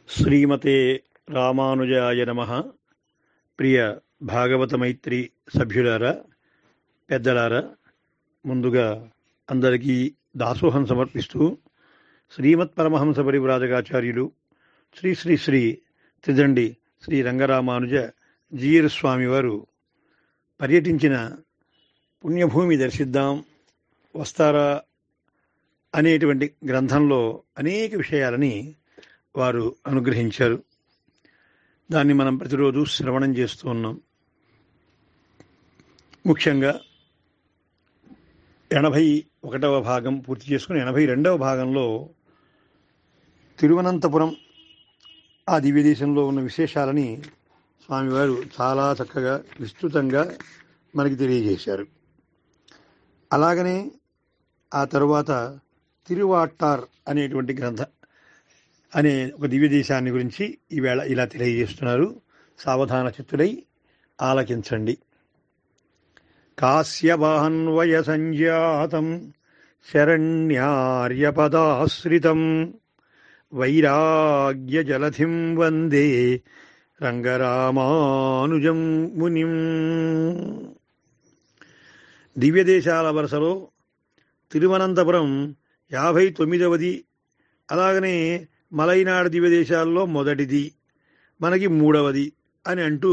శ్రీమతే రామానుజాయ నమ ప్రియ భాగవత మైత్రి సభ్యులారా పెద్దలారా ముందుగా అందరికీ దాసోహం సమర్పిస్తూ శ్రీమత్ పరమహంస పరివ్రాజకాచార్యులు శ్రీ శ్రీ శ్రీ త్రిదండి శ్రీ రంగరామానుజ జీయర్ స్వామి వారు పర్యటించిన పుణ్యభూమి దర్శిద్దాం వస్తారా అనేటువంటి గ్రంథంలో అనేక విషయాలని వారు అనుగ్రహించారు దాన్ని మనం ప్రతిరోజు శ్రవణం చేస్తూ ఉన్నాం ముఖ్యంగా ఎనభై ఒకటవ భాగం పూర్తి చేసుకుని ఎనభై రెండవ భాగంలో తిరువనంతపురం ఆ దివ్యదేశంలో ఉన్న విశేషాలని స్వామివారు చాలా చక్కగా విస్తృతంగా మనకి తెలియజేశారు అలాగనే ఆ తరువాత తిరువాట్టార్ అనేటువంటి గ్రంథ అనే ఒక దివ్య దేశాన్ని గురించి ఈవేళ ఇలా తెలియజేస్తున్నారు సావధాన చిత్తులై ఆలకించండి కాశ్యపాన్వయ సంజాతం శరణ్యార్యపదాశ్రితం వైరాగ్య జలధిం వందే రంగరామానుజం మునిం దివ్యదేశాల వరుసలో తిరువనంతపురం యాభై తొమ్మిదవది అలాగనే మలైనాడు దివ్యదేశాల్లో మొదటిది మనకి మూడవది అని అంటూ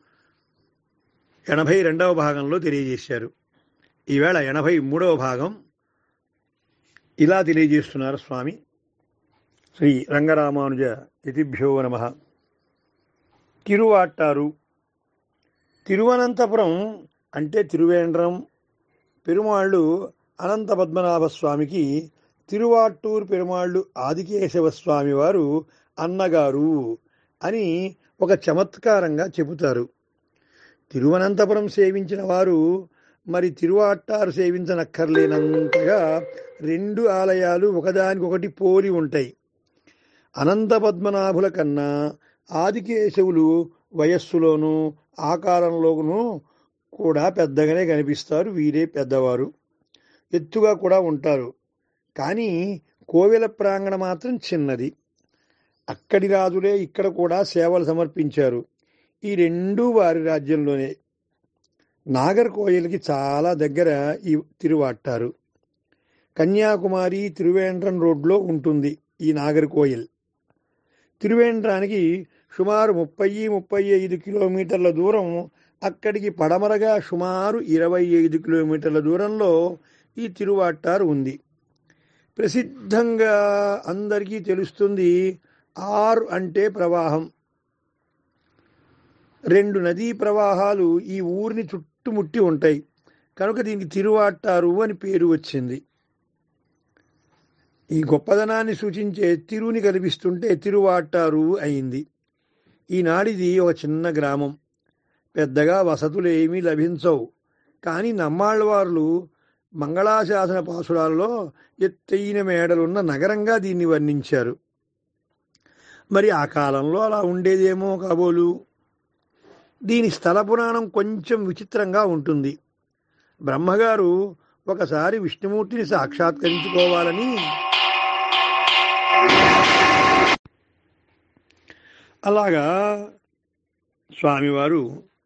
ఎనభై రెండవ భాగంలో తెలియజేశారు ఈవేళ ఎనభై మూడవ భాగం ఇలా తెలియజేస్తున్నారు స్వామి శ్రీ రంగరామానుజ యతిభ్యో నమ తిరువాట్టారు తిరువనంతపురం అంటే తిరువేంద్రం పెరుమాళ్ళు అనంత పద్మనాభ స్వామికి తిరువాట్టూరు పెరుమాళ్ళు ఆదికేశవ స్వామి వారు అన్నగారు అని ఒక చమత్కారంగా చెబుతారు తిరువనంతపురం సేవించిన వారు మరి తిరువాట్టారు సేవించనక్కర్లేనంతగా రెండు ఆలయాలు ఒకదానికొకటి పోలి ఉంటాయి అనంత పద్మనాభుల కన్నా ఆదికేశవులు వయస్సులోనూ ఆకారంలోనూ కూడా పెద్దగానే కనిపిస్తారు వీరే పెద్దవారు ఎత్తుగా కూడా ఉంటారు కానీ కోవెల ప్రాంగణ మాత్రం చిన్నది అక్కడి రాజులే ఇక్కడ కూడా సేవలు సమర్పించారు ఈ రెండు వారి రాజ్యంలోనే నాగర్ కోయిలకి చాలా దగ్గర ఈ తిరువాట్టారు కన్యాకుమారి తిరువేంద్రం రోడ్లో ఉంటుంది ఈ నాగర్ కోయిల్ తిరువేంద్రానికి సుమారు ముప్పై ముప్పై ఐదు కిలోమీటర్ల దూరం అక్కడికి పడమరగా సుమారు ఇరవై ఐదు కిలోమీటర్ల దూరంలో ఈ తిరువాట్టారు ఉంది ప్రసిద్ధంగా అందరికీ తెలుస్తుంది ఆరు అంటే ప్రవాహం రెండు నదీ ప్రవాహాలు ఈ ఊరిని చుట్టుముట్టి ఉంటాయి కనుక దీనికి తిరువాట్టారు అని పేరు వచ్చింది ఈ గొప్పదనాన్ని సూచించే తిరుని కనిపిస్తుంటే తిరువాట్టారు అయింది ఈనాడిది ఒక చిన్న గ్రామం పెద్దగా వసతులు ఏమీ లభించవు కానీ నమ్మాళ్ళవార్లు మంగళాశాసన పాసురాల్లో ఎత్తైన మేడలున్న నగరంగా దీన్ని వర్ణించారు మరి ఆ కాలంలో అలా ఉండేదేమో కాబోలు దీని స్థల పురాణం కొంచెం విచిత్రంగా ఉంటుంది బ్రహ్మగారు ఒకసారి విష్ణుమూర్తిని సాక్షాత్కరించుకోవాలని అలాగా స్వామివారు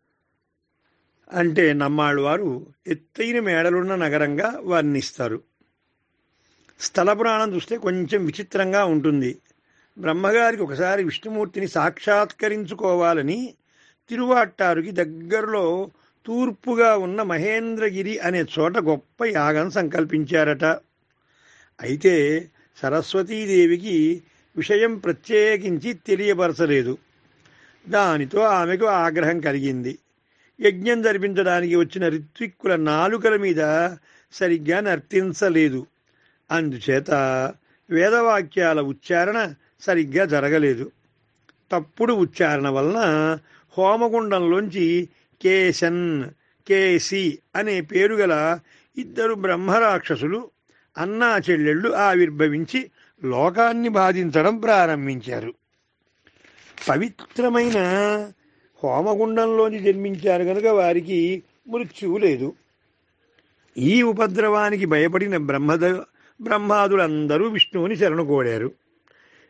అంటే నమ్మాళ్ళు వారు ఎత్తైన మేడలున్న నగరంగా వర్ణిస్తారు స్థల పురాణం చూస్తే కొంచెం విచిత్రంగా ఉంటుంది బ్రహ్మగారికి ఒకసారి విష్ణుమూర్తిని సాక్షాత్కరించుకోవాలని తిరువాట్టారుకి దగ్గరలో తూర్పుగా ఉన్న మహేంద్రగిరి అనే చోట గొప్ప యాగం సంకల్పించారట అయితే సరస్వతీదేవికి విషయం ప్రత్యేకించి తెలియపరచలేదు దానితో ఆమెకు ఆగ్రహం కలిగింది యజ్ఞం జరిపించడానికి వచ్చిన రిత్విక్కుల నాలుకల మీద సరిగ్గా నర్తించలేదు అందుచేత వేదవాక్యాల ఉచ్చారణ సరిగ్గా జరగలేదు తప్పుడు ఉచ్చారణ వలన హోమగుండంలోంచి కేశన్ కేసి అనే పేరు గల ఇద్దరు బ్రహ్మరాక్షసులు అన్నా చెల్లెళ్ళు ఆవిర్భవించి లోకాన్ని బాధించడం ప్రారంభించారు పవిత్రమైన హోమగుండంలోంచి జన్మించారు కనుక వారికి మృత్యువు లేదు ఈ ఉపద్రవానికి భయపడిన బ్రహ్మద బ్రహ్మాదులందరూ విష్ణువుని శరణు కోరారు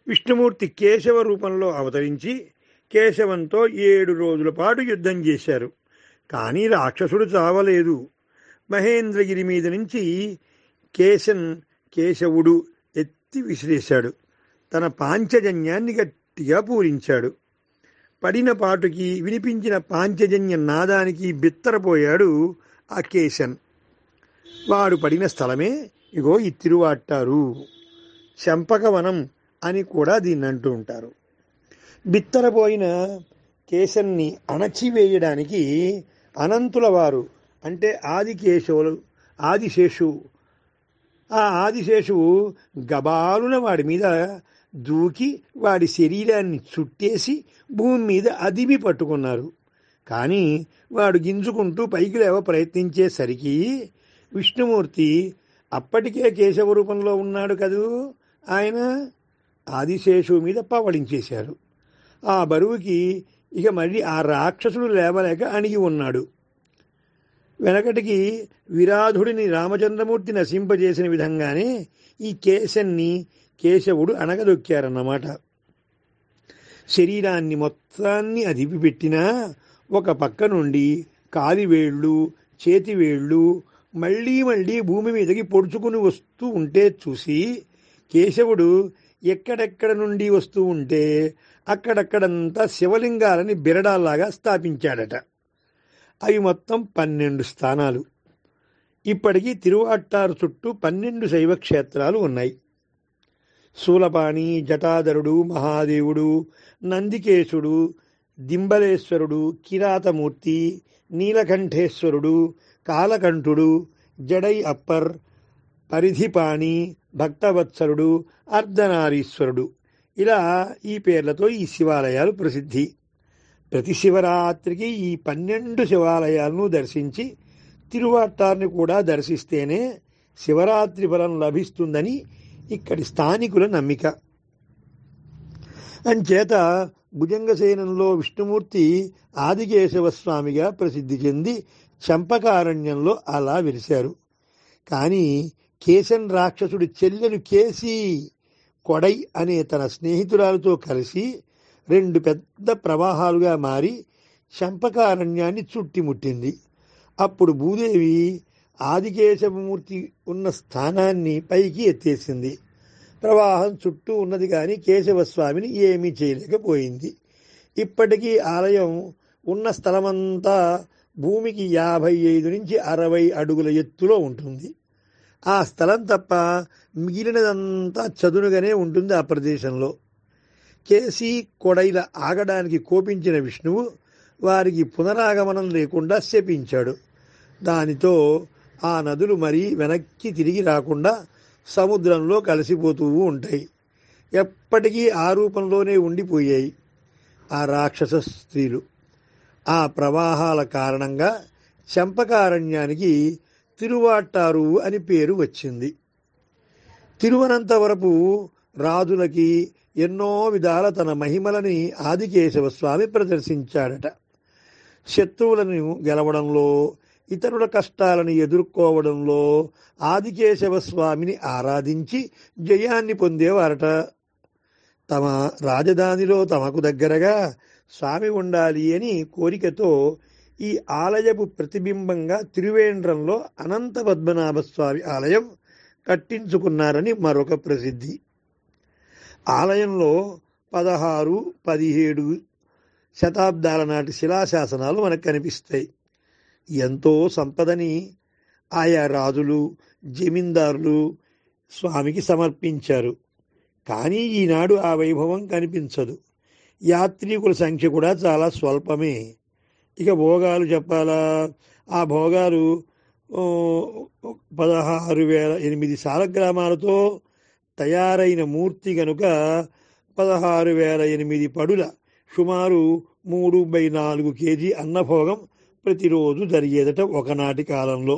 విష్ణుమూర్తి కేశవ రూపంలో అవతరించి కేశవంతో ఏడు రోజుల పాటు యుద్ధం చేశారు కానీ రాక్షసుడు చావలేదు మహేంద్రగిరి మీద నుంచి కేశన్ కేశవుడు ఎత్తి విసిరేశాడు తన పాంచజన్యాన్ని గట్టిగా పూరించాడు పడిన పాటుకి వినిపించిన పాంచజన్య నాదానికి బిత్తరపోయాడు ఆ కేశన్ వాడు పడిన స్థలమే ఇగో ఈ తిరువాట్టారు చంపకవనం అని కూడా దీన్ని అంటూ ఉంటారు బిత్తరపోయిన కేశన్ని అణచివేయడానికి అనంతుల వారు అంటే ఆదికేశవులు ఆదిశేషు ఆ ఆదిశేషువు గబాలున వాడి మీద దూకి వాడి శరీరాన్ని చుట్టేసి భూమి మీద అదిమి పట్టుకున్నారు కానీ వాడు గింజుకుంటూ పైకి లేవ ప్రయత్నించేసరికి విష్ణుమూర్తి అప్పటికే కేశవ రూపంలో ఉన్నాడు కదూ ఆయన ఆదిశేషువు మీద పవళించేశారు ఆ బరువుకి ఇక మళ్ళీ ఆ రాక్షసుడు లేవలేక అణిగి ఉన్నాడు వెనకటికి విరాధుడిని రామచంద్రమూర్తి నశింపజేసిన విధంగానే ఈ కేశన్ని కేశవుడు అణగదొక్కారన్నమాట శరీరాన్ని మొత్తాన్ని అదిపి పెట్టినా ఒక పక్క నుండి కాలివేళ్ళు చేతివేళ్ళు మళ్ళీ మళ్ళీ భూమి మీదకి పొడుచుకుని వస్తూ ఉంటే చూసి కేశవుడు ఎక్కడెక్కడ నుండి వస్తూ ఉంటే అక్కడక్కడంతా శివలింగాలని బిరడాల్లాగా స్థాపించాడట అవి మొత్తం పన్నెండు స్థానాలు ఇప్పటికీ తిరువాట్టారు చుట్టూ పన్నెండు శైవ క్షేత్రాలు ఉన్నాయి శూలపాణి జటాధరుడు మహాదేవుడు నందికేశుడు దింబలేశ్వరుడు కిరాతమూర్తి నీలకంఠేశ్వరుడు కాలకంఠుడు జడై అప్పర్ పరిధిపాణి భక్తవత్సరుడు అర్ధనారీశ్వరుడు ఇలా ఈ పేర్లతో ఈ శివాలయాలు ప్రసిద్ధి ప్రతి శివరాత్రికి ఈ పన్నెండు శివాలయాలను దర్శించి తిరువాట్టార్ని కూడా దర్శిస్తేనే శివరాత్రి ఫలం లభిస్తుందని ఇక్కడి స్థానికుల నమ్మిక అంచేత భుజంగసేనంలో విష్ణుమూర్తి ఆదికేశవ స్వామిగా ప్రసిద్ధి చెంది చంపకారణ్యంలో అలా వెలిశారు కానీ కేశన్ రాక్షసుడి చెల్లెలు కేసి కొడై అనే తన స్నేహితురాలతో కలిసి రెండు పెద్ద ప్రవాహాలుగా మారి చంపకారణ్యాన్ని చుట్టిముట్టింది అప్పుడు భూదేవి ఆదికేశవమూర్తి ఉన్న స్థానాన్ని పైకి ఎత్తేసింది ప్రవాహం చుట్టూ ఉన్నది కానీ కేశవస్వామిని ఏమీ చేయలేకపోయింది ఇప్పటికీ ఆలయం ఉన్న స్థలమంతా భూమికి యాభై ఐదు నుంచి అరవై అడుగుల ఎత్తులో ఉంటుంది ఆ స్థలం తప్ప మిగిలినదంతా చదునుగానే ఉంటుంది ఆ ప్రదేశంలో కేసీ కొడైల ఆగడానికి కోపించిన విష్ణువు వారికి పునరాగమనం లేకుండా శపించాడు దానితో ఆ నదులు మరీ వెనక్కి తిరిగి రాకుండా సముద్రంలో కలిసిపోతూ ఉంటాయి ఎప్పటికీ ఆ రూపంలోనే ఉండిపోయాయి ఆ రాక్షస స్త్రీలు ఆ ప్రవాహాల కారణంగా చంపకారణ్యానికి తిరువాట్టారు అని పేరు వచ్చింది తిరువనంతవరపు రాజులకి ఎన్నో విధాల తన మహిమలని ఆదికేశవ స్వామి ప్రదర్శించాడట శత్రువులను గెలవడంలో ఇతరుల కష్టాలను ఎదుర్కోవడంలో ఆదికేశవ స్వామిని ఆరాధించి జయాన్ని పొందేవారట తమ రాజధానిలో తమకు దగ్గరగా స్వామి ఉండాలి అని కోరికతో ఈ ఆలయపు ప్రతిబింబంగా తిరువేంద్రంలో అనంత పద్మనాభ స్వామి ఆలయం కట్టించుకున్నారని మరొక ప్రసిద్ధి ఆలయంలో పదహారు పదిహేడు శతాబ్దాల నాటి శిలాశాసనాలు మనకు కనిపిస్తాయి ఎంతో సంపదని ఆయా రాజులు జమీందారులు స్వామికి సమర్పించారు కానీ ఈనాడు ఆ వైభవం కనిపించదు యాత్రికుల సంఖ్య కూడా చాలా స్వల్పమే ఇక భోగాలు చెప్పాలా ఆ భోగాలు ఓ, పదహారు వేల ఎనిమిది సాలగ్రామాలతో తయారైన మూర్తి గనుక పదహారు వేల ఎనిమిది పడుల సుమారు మూడు బై నాలుగు కేజీ అన్నభోగం ప్రతిరోజు జరిగేదట ఒకనాటి కాలంలో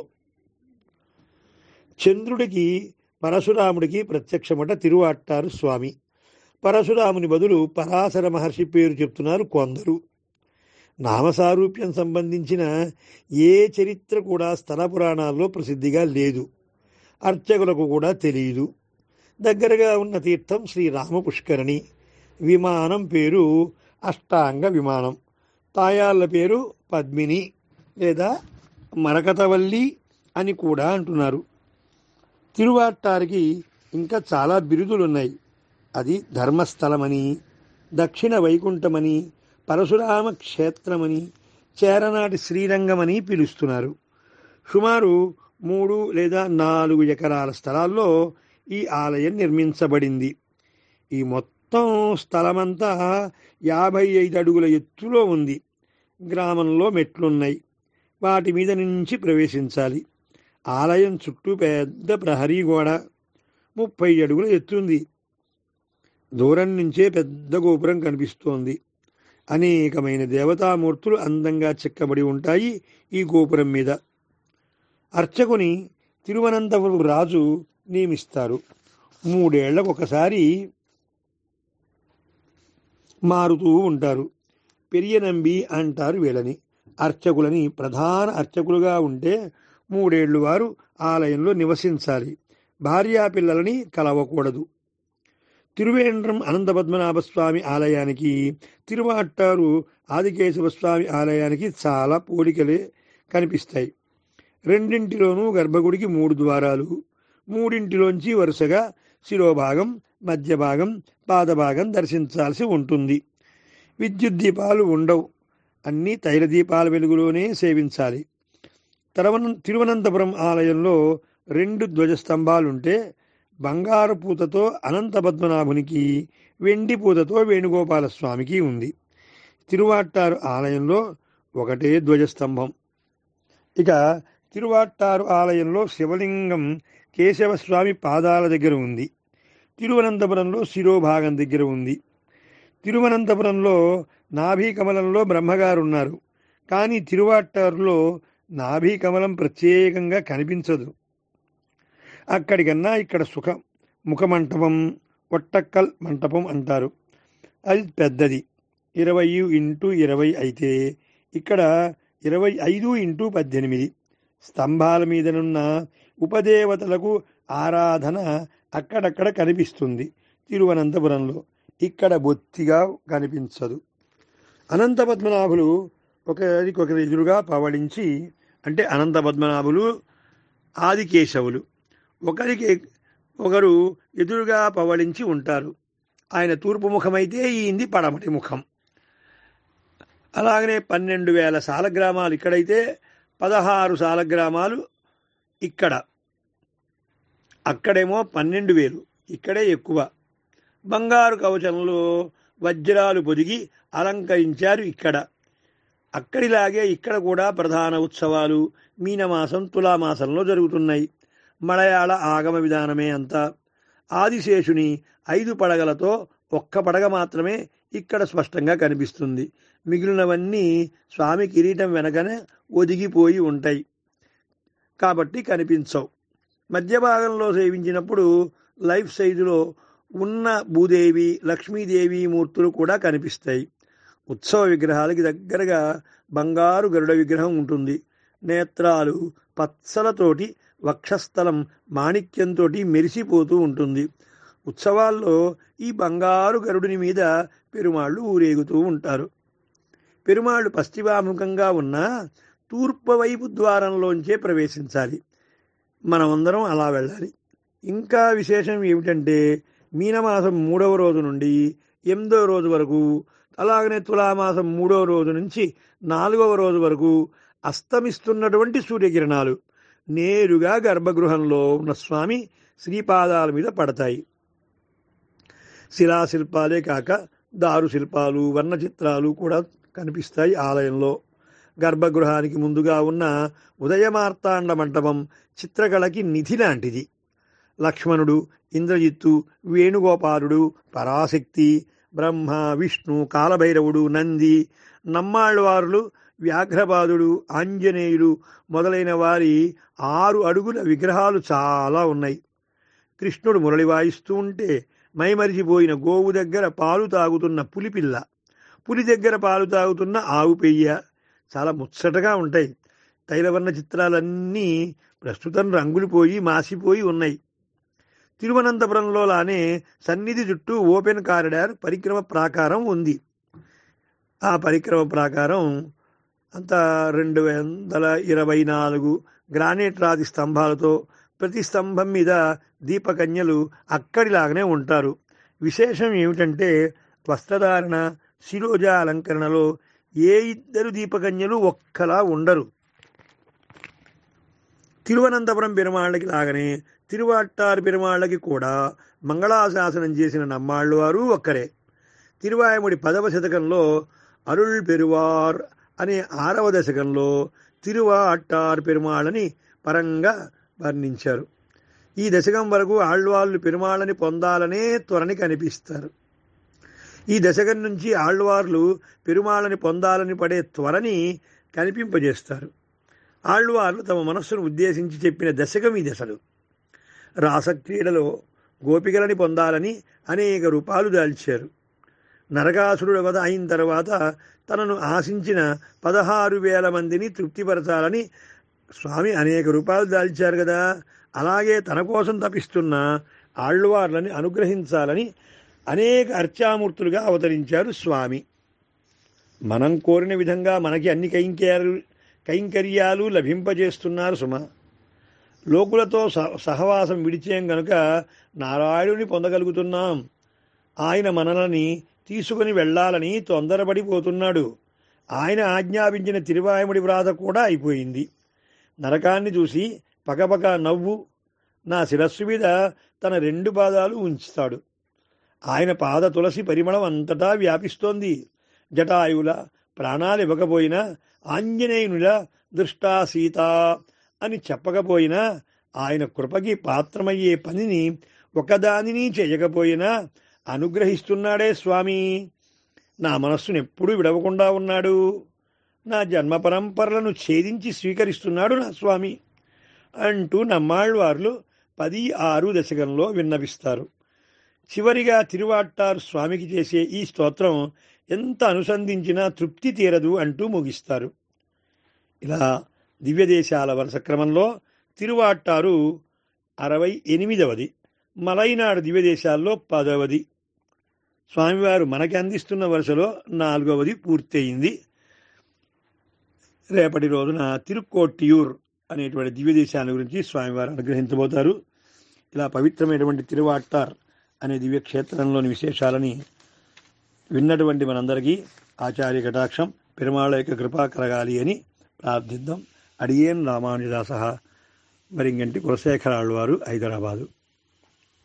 చంద్రుడికి పరశురాముడికి ప్రత్యక్షమట తిరువాట్టారు స్వామి పరశురాముని బదులు పరాశర మహర్షి పేరు చెప్తున్నారు కొందరు నామసారూప్యం సంబంధించిన ఏ చరిత్ర కూడా స్థల పురాణాల్లో ప్రసిద్ధిగా లేదు అర్చకులకు కూడా తెలియదు దగ్గరగా ఉన్న తీర్థం శ్రీరామ పుష్కరిణి విమానం పేరు అష్టాంగ విమానం తాయాళ్ళ పేరు పద్మిని లేదా మరకతవల్లి అని కూడా అంటున్నారు తిరువాట్టారికి ఇంకా చాలా బిరుదులున్నాయి అది ధర్మస్థలమని దక్షిణ వైకుంఠమని పరశురామ క్షేత్రమని చేరనాటి శ్రీరంగమని పిలుస్తున్నారు సుమారు మూడు లేదా నాలుగు ఎకరాల స్థలాల్లో ఈ ఆలయం నిర్మించబడింది ఈ మొత్తం స్థలమంతా యాభై ఐదు అడుగుల ఎత్తులో ఉంది గ్రామంలో మెట్లున్నాయి వాటి మీద నుంచి ప్రవేశించాలి ఆలయం చుట్టూ పెద్ద ప్రహరీ గోడ ముప్పై అడుగుల ఎత్తుంది దూరం నుంచే పెద్ద గోపురం కనిపిస్తోంది అనేకమైన దేవతామూర్తులు అందంగా చెక్కబడి ఉంటాయి ఈ గోపురం మీద అర్చకుని తిరువనంతపురం రాజు నియమిస్తారు మూడేళ్లకు ఒకసారి మారుతూ ఉంటారు పెరియనంబి అంటారు వీళ్ళని అర్చకులని ప్రధాన అర్చకులుగా ఉంటే మూడేళ్లు వారు ఆలయంలో నివసించాలి భార్యా పిల్లలని కలవకూడదు తిరువేంద్రం అనంతపద్మనాభ స్వామి ఆలయానికి తిరువాట్టారు ఆదికేశవ స్వామి ఆలయానికి చాలా పోలికలే కనిపిస్తాయి రెండింటిలోనూ గర్భగుడికి మూడు ద్వారాలు మూడింటిలోంచి వరుసగా శిరోభాగం మధ్య భాగం పాదభాగం దర్శించాల్సి ఉంటుంది విద్యుత్ దీపాలు ఉండవు అన్నీ తైల దీపాల వెలుగులోనే సేవించాలి తరవన తిరువనంతపురం ఆలయంలో రెండు ధ్వజస్తంభాలుంటే బంగారు పూతతో అనంత పద్మనాభునికి వెండి పూతతో వేణుగోపాల స్వామికి ఉంది తిరువాట్టారు ఆలయంలో ఒకటే ధ్వజస్తంభం ఇక తిరువాట్టారు ఆలయంలో శివలింగం కేశవస్వామి పాదాల దగ్గర ఉంది తిరువనంతపురంలో శిరోభాగం దగ్గర ఉంది తిరువనంతపురంలో నాభీ కమలంలో బ్రహ్మగారు ఉన్నారు కానీ తిరువాట్టారులో నాభీ కమలం ప్రత్యేకంగా కనిపించదు అక్కడికన్నా ఇక్కడ సుఖ ముఖ మంటపం ఒట్టక్కల్ మంటపం అంటారు అది పెద్దది ఇరవై ఇంటూ ఇరవై అయితే ఇక్కడ ఇరవై ఐదు ఇంటూ పద్దెనిమిది స్తంభాల మీదనున్న ఉపదేవతలకు ఆరాధన అక్కడక్కడ కనిపిస్తుంది తిరువనంతపురంలో ఇక్కడ బొత్తిగా కనిపించదు అనంత పద్మనాభులు ఒకరికొకరు ఎదురుగా పవళించి అంటే అనంత పద్మనాభులు ఆదికేశవులు ఒకరికి ఒకరు ఎదురుగా పవళించి ఉంటారు ఆయన తూర్పు ముఖమైతే ఈయంది పడమటి ముఖం అలాగనే పన్నెండు వేల సాలగ్రామాలు ఇక్కడైతే పదహారు సాలగ్రామాలు ఇక్కడ అక్కడేమో పన్నెండు వేలు ఇక్కడే ఎక్కువ బంగారు కవచంలో వజ్రాలు పొదిగి అలంకరించారు ఇక్కడ అక్కడిలాగే ఇక్కడ కూడా ప్రధాన ఉత్సవాలు మీనమాసం తులామాసంలో జరుగుతున్నాయి మలయాళ ఆగమ విధానమే అంతా ఆదిశేషుని ఐదు పడగలతో ఒక్క పడగ మాత్రమే ఇక్కడ స్పష్టంగా కనిపిస్తుంది మిగిలినవన్నీ స్వామి కిరీటం వెనకనే ఒదిగిపోయి ఉంటాయి కాబట్టి కనిపించవు మధ్య భాగంలో సేవించినప్పుడు లైఫ్ సైజులో ఉన్న భూదేవి లక్ష్మీదేవి మూర్తులు కూడా కనిపిస్తాయి ఉత్సవ విగ్రహాలకి దగ్గరగా బంగారు గరుడ విగ్రహం ఉంటుంది నేత్రాలు పచ్చలతోటి వక్షస్థలం మాణిక్యంతో మెరిసిపోతూ ఉంటుంది ఉత్సవాల్లో ఈ బంగారు గరుడుని మీద పెరుమాళ్ళు ఊరేగుతూ ఉంటారు పెరుమాళ్ళు పశ్చిమాముఖంగా ఉన్న తూర్పు వైపు ద్వారంలోంచే ప్రవేశించాలి మనమందరం అలా వెళ్ళాలి ఇంకా విశేషం ఏమిటంటే మీనమాసం మూడవ రోజు నుండి ఎనిమిదవ రోజు వరకు అలాగనే తులామాసం మూడవ రోజు నుంచి నాలుగవ రోజు వరకు అస్తమిస్తున్నటువంటి సూర్యకిరణాలు నేరుగా గర్భగృహంలో ఉన్న స్వామి శ్రీపాదాల మీద పడతాయి శిలాశిల్పాలే కాక దారు శిల్పాలు వర్ణ చిత్రాలు కూడా కనిపిస్తాయి ఆలయంలో గర్భగృహానికి ముందుగా ఉన్న ఉదయమార్తాండ మంటపం చిత్రకళకి నిధి లాంటిది లక్ష్మణుడు ఇంద్రజిత్తు వేణుగోపాలుడు పరాశక్తి బ్రహ్మ విష్ణు కాలభైరవుడు నంది నమ్మాళ్ళవారులు వ్యాఘ్రపాదుడు ఆంజనేయులు మొదలైన వారి ఆరు అడుగుల విగ్రహాలు చాలా ఉన్నాయి కృష్ణుడు మురళి వాయిస్తూ ఉంటే మైమరిచిపోయిన గోవు దగ్గర పాలు తాగుతున్న పులిపిల్ల పులి దగ్గర పాలు తాగుతున్న ఆవు పెయ్య చాలా ముచ్చటగా ఉంటాయి తైలవర్ణ చిత్రాలన్నీ ప్రస్తుతం రంగులు పోయి మాసిపోయి ఉన్నాయి తిరువనంతపురంలో లానే సన్నిధి చుట్టూ ఓపెన్ కారిడార్ పరిక్రమ ప్రాకారం ఉంది ఆ పరిక్రమ ప్రాకారం అంతా రెండు వందల ఇరవై నాలుగు గ్రానైట్ రాతి స్తంభాలతో ప్రతి స్తంభం మీద దీపకన్యలు అక్కడిలాగానే ఉంటారు విశేషం ఏమిటంటే వస్త్రధారణ శిరోజ అలంకరణలో ఏ ఇద్దరు దీపకన్యలు ఒక్కలా ఉండరు తిరువనంతపురం పెరుమాళ్ళకి లాగానే తిరువాట్టారు పెరుమాళ్ళకి కూడా మంగళాశాసనం చేసిన నమ్మాళ్ళు వారు ఒక్కరే తిరువాయముడి పదవ శతకంలో అరుళ్ పెరువార్ అనే ఆరవ దశకంలో తిరువాట్టార్ పెరుమాళ్ళని పరంగా వర్ణించారు ఈ దశకం వరకు ఆళ్వాళ్ళు పెరుమాళ్ళని పొందాలనే త్వరని కనిపిస్తారు ఈ దశకం నుంచి ఆళ్వార్లు పెరుమాళ్ళని పొందాలని పడే త్వరని కనిపింపజేస్తారు ఆళ్వార్లు తమ మనస్సును ఉద్దేశించి చెప్పిన దశకం ఈ దశలు రాసక్రీడలో గోపికలని పొందాలని అనేక రూపాలు దాల్చారు నరకాసురుడు వధ అయిన తర్వాత తనను ఆశించిన పదహారు వేల మందిని తృప్తిపరచాలని స్వామి అనేక రూపాయలు దాల్చారు కదా అలాగే తన కోసం తపిస్తున్న ఆళ్వార్లని అనుగ్రహించాలని అనేక అర్చామూర్తులుగా అవతరించారు స్వామి మనం కోరిన విధంగా మనకి అన్ని కైంక్యాలు కైంకర్యాలు లభింపజేస్తున్నారు సుమ లోకులతో సహ సహవాసం విడిచేయం గనుక నారాయణుని పొందగలుగుతున్నాం ఆయన మనలని తీసుకుని వెళ్ళాలని తొందరపడిపోతున్నాడు ఆయన ఆజ్ఞాపించిన తిరువాయముడి వ్రాత కూడా అయిపోయింది నరకాన్ని చూసి పకపక నవ్వు నా శిరస్సు మీద తన రెండు పాదాలు ఉంచుతాడు ఆయన పాద తులసి పరిమళం అంతటా వ్యాపిస్తోంది జటాయువుల ప్రాణాలు ఇవ్వకపోయినా ఆంజనేయునిలా దృష్టా సీత అని చెప్పకపోయినా ఆయన కృపకి పాత్రమయ్యే పనిని ఒకదానిని చేయకపోయినా అనుగ్రహిస్తున్నాడే స్వామి నా మనస్సును ఎప్పుడూ విడవకుండా ఉన్నాడు నా జన్మ పరంపరలను ఛేదించి స్వీకరిస్తున్నాడు నా స్వామి అంటూ నమ్మాళ్వార్లు పది ఆరు దశకంలో విన్నవిస్తారు చివరిగా తిరువాట్టారు స్వామికి చేసే ఈ స్తోత్రం ఎంత అనుసంధించినా తృప్తి తీరదు అంటూ ముగిస్తారు ఇలా దివ్యదేశాల వరుస క్రమంలో తిరువాట్టారు అరవై ఎనిమిదవది మలైనాడు దివ్యదేశాల్లో పదవది స్వామివారు మనకి అందిస్తున్న వరుసలో నాలుగవది పూర్తయింది రేపటి రోజున తిరుక్కోట్టియూర్ అనేటువంటి దివ్యదేశాల గురించి స్వామివారు అనుగ్రహించబోతారు ఇలా పవిత్రమైనటువంటి తిరువాట్టార్ అనే దివ్యక్షేత్రంలోని విశేషాలని విన్నటువంటి మనందరికీ ఆచార్య కటాక్షం పెరుమాళ యొక్క కృపా కలగాలి అని ప్రార్థిద్దాం అడియేన్ రామానుజదాస మరింగంటి కులశేఖరాళ్ళు వారు హైదరాబాదు